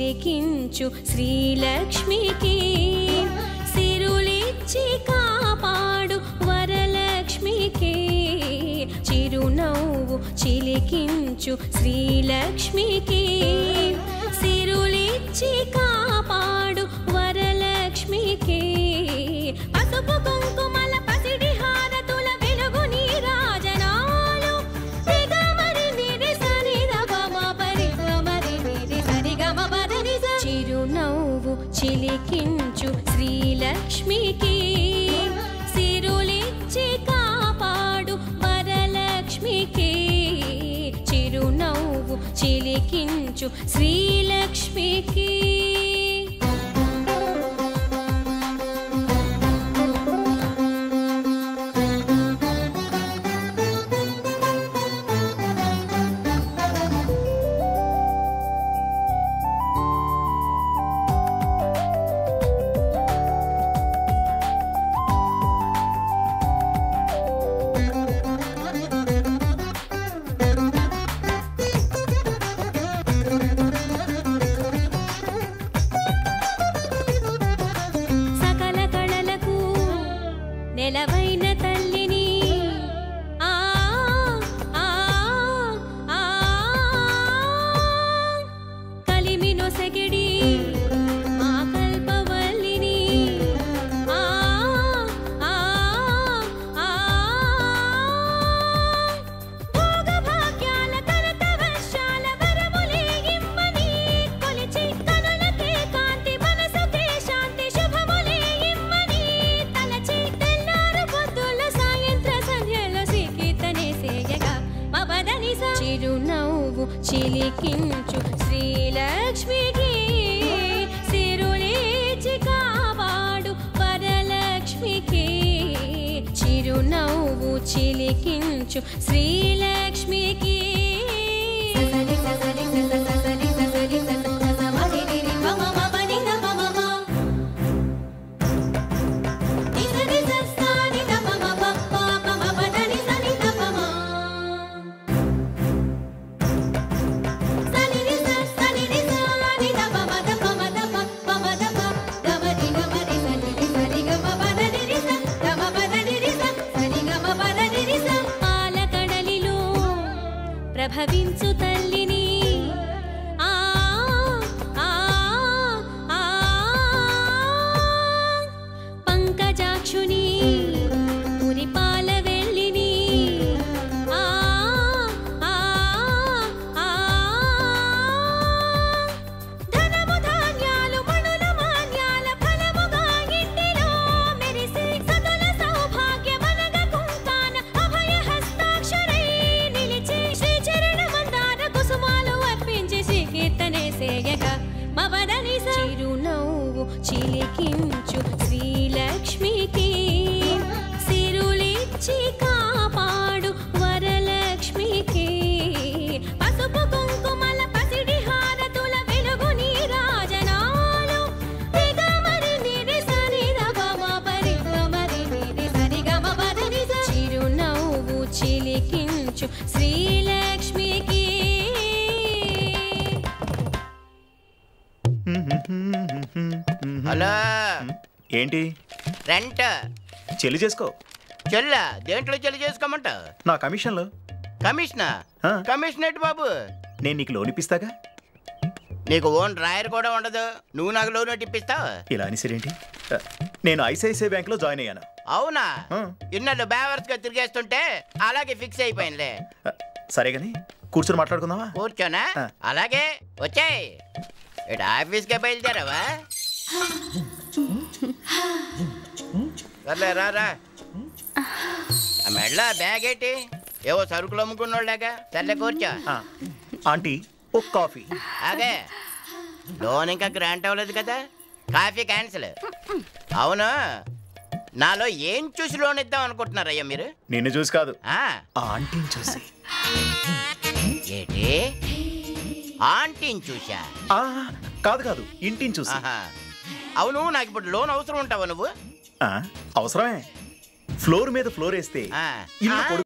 చిలికించు శ్రీలక్ష్మికి సిరులిచ్చి కాపాడు వరలక్ష్మికి చిరునవ్వు చిలికించు శ్రీలక్ష్మికి సిరులిచ్చి కాపాడు వరలక్ష్మికి పసుపు కుంకుమల పసిడి హారతుల వెలుగు నీరాజనాలు దిగమరి నిరి సని రగమ పరి గమరి నిరి సరి గమ పదని స. చిరునవ్వు చిలికించు శ్రీలక్ష్మికి సిరులిచ్చి కాపాడు వరలక్ష్మికి చిరునవ్వు చిలికించు శ్రీలక్ష్మికి సకల కళలకు నెలవైన తల్లిని ఆ ఆ ఆ కలిమినో సెగిడి ఆ కల్పవల్లిని ఆ ఆ ఆ భోగభాగ్యాల తరత వర్షాల వరములే ఇమ్మని కొలిచి కనులకే కాంతి మనసుకే శాంతి శుభములే ఇమ్మని తలచి తెల్లారు పొద్దుల సాయంత్ర సంధ్యలో శ్రీకీర్తనే సేయగా మబదని చిరునవ్వు చిలికించు శ్రీలక్ష్మికి సిరులేచి కాపాడు వరలక్ష్మికి చిరునవ్వు చిలికించు శ్రీలక్ష్మికి ససరి ససరి సస ససరి ససరి సస సస మదిరిరి మమ మబని గమ మమ. నిసరి సస్సాని గమ మమ పాప మబదని సని గమ మ. సనిరి సనిరి సాని దప మద పమ దప పమ దప గమరి గమరి సనిరి సని గమ పదనిరి స గమ పదనిరి స సని గమ పదనిరి స పాలకడలిలో ప్రభవించు తల్లిని ఆ ఆ ఆ పంకజాక్షుని పురిపాల వెళ్ళిని ఆ ఆ ఆ ధనము ధాన్యాలు మణుల మాన్యాల ఫలముగా ఇంటిలో మెరిసి సకల సౌభాగ్యమనగ కుంకాన అభయ హస్తాక్షరై నిలిచి శ్రీ చరణ మందార కుసుమాలు అర్పించి శ్రీ కీర్తనే సేయగా మవదని చిరునవ్వు చిలికించు శ్రీలక్ష్మికి సిరులిచ్చి కాపాడు వరలక్ష్మికి పసుపు కుంకుమల పసిడి హారతుల వెలుగు నీరాజనాలు దిగమరి నిరి సని రగమ పరి గమరి నిరి సరి గమ పదని స. చిరునవ్వు చిలికించు శ్రీలక్ష్మికి హలో ఏంటి రెంట్ చెల్లి చేసుకో చెల్ల దేంట్లో చెల్లి చేసుకోమంటావు నా కమిషన్లో కమిషనా ఆ. కమిషన్ ఏంటి బాబు నేను నీకు లోన్ ఇప్పిస్తాగా నీకు ఓన్ డ్రాయర్ కూడా ఉండదు నువ్వు నాకు లోన్ ఇప్పిస్తావు ఇలా అనేసరేంటి ఆ, నేను ఐసిఐసిఐ బ్యాంక్లో జాయిన్ అయ్యాను అవునా ఆ. ఇన్నాళ్ళు బ్యావర్స్ గా తిరిగేస్తుంటే అలాగే ఫిక్స్ అయిపోయిందిలే ఆ, సరే కానీ కూర్చొని మాట్లాడుకుందామా కూర్చోనా ఆ. అలాగే వచ్చాయి ఇటు ఆఫీస్కే బయలుదేరావా సర్లే రా రా ఆ మెడలో ఆ బ్యాగ్ ఏంటి ఏవో సరుకులు అమ్ముకున్నోళ్ళగా సర్లే కూర్చో ఆ, ఆంటీ ఒక కాఫీ అదే లోన్ ఇంకా గ్రాంట్ అవ్వలేదు కదా కాఫీ క్యాన్సిల్ అవును నాలో ఏం చూసి లోన్ ఇద్దాం అనుకుంటున్నారయ్యా మీరు నిన్ను చూసి కాదు ఆ ఆ ఆంటీని చూసి ఏంటి ఆంటీని చూసా ఆ, కాదు కాదు ఇంటిని చూసి ఆహా. అవును నాకు ఇప్పుడు లోన్ అవసరం ఉంటావా నువ్వు ఆ, అవసరమే ఫ్లోర్ మీద ఫ్లోర్ వేస్తే ఆ. ఇల్లు ఆ. పొడుగు